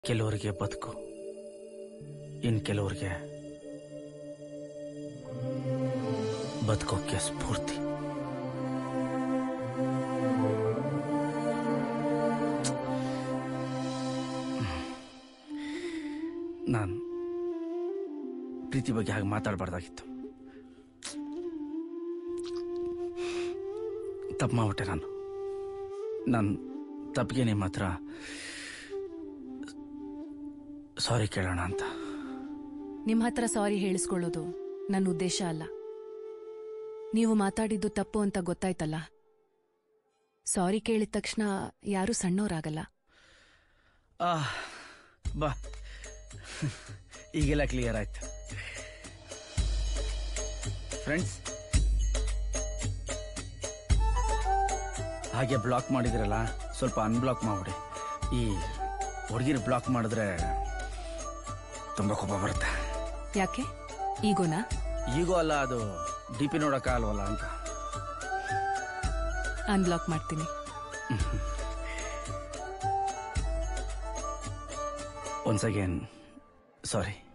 ಕೆಲವರಿಗೆ ಬದುಕು ಇನ್ ಕೆಲವರಿಗೆ ಬದುಕೋಕ್ಕೆ ಸ್ಫೂರ್ತಿ ನಾನು ಪ್ರೀತಿ ಬಗ್ಗೆ ಹಾಗೆ ಮಾತಾಡಬಾರ್ದಾಗಿತ್ತು ತಪ್ಪು ಮಾಡ್ಬಿಟ್ಟೆ ನಾನು ನಾನು ತಪ್ಪಿಗೆ ನಿಮ್ಮ ಹತ್ರ ಸಾರಿ ಕೇಳೋಣ ಅಂತ ನಿಮ್ ಹತ್ರ ಸಾರಿ ಹೇಳಿಸ್ಕೊಳ್ಳೋದು ನನ್ನ ಉದ್ದೇಶ ಅಲ್ಲ ನೀವು ಮಾತಾಡಿದ್ದು ತಪ್ಪು ಅಂತ ಗೊತ್ತಾಯ್ತಲ್ಲ ಸಾರಿ ಕೇಳಿದ ತಕ್ಷಣ ಯಾರೂ ಸಣ್ಣವರಾಗಲ್ಲ ಆ, ಬಾ ಈಗೆಲ್ಲ ಕ್ಲಿಯರ್ ಆಯ್ತು ಫ್ರೆಂಡ್ಸ್ ಹಾಗೆ ಬ್ಲಾಕ್ ಮಾಡಿದ್ರಲ್ಲ ಸ್ವಲ್ಪ ಅನ್ಬ್ಲಾಕ್ ಮಾಡ್ಬಿಡಿ ಈ ಹುಡುಗಿರು ಬ್ಲಾಕ್ ಮಾಡಿದ್ರೆ ತುಂಬ ಕೋಪ ಬರುತ್ತೆ ಯಾಕೆ ಈಗೋನಾ ಈಗೂ ಅಲ್ಲ ಅದು ಡಿ ಪಿ ನೋಡೋಕ್ಕಾಗಲ್ವಲ್ಲ ಅಂತ ಅನ್ಬ್ಲಾಕ್ ಮಾಡ್ತೀನಿ ಒನ್ಸ್ ಅಗೇನ್ ಸಾರಿ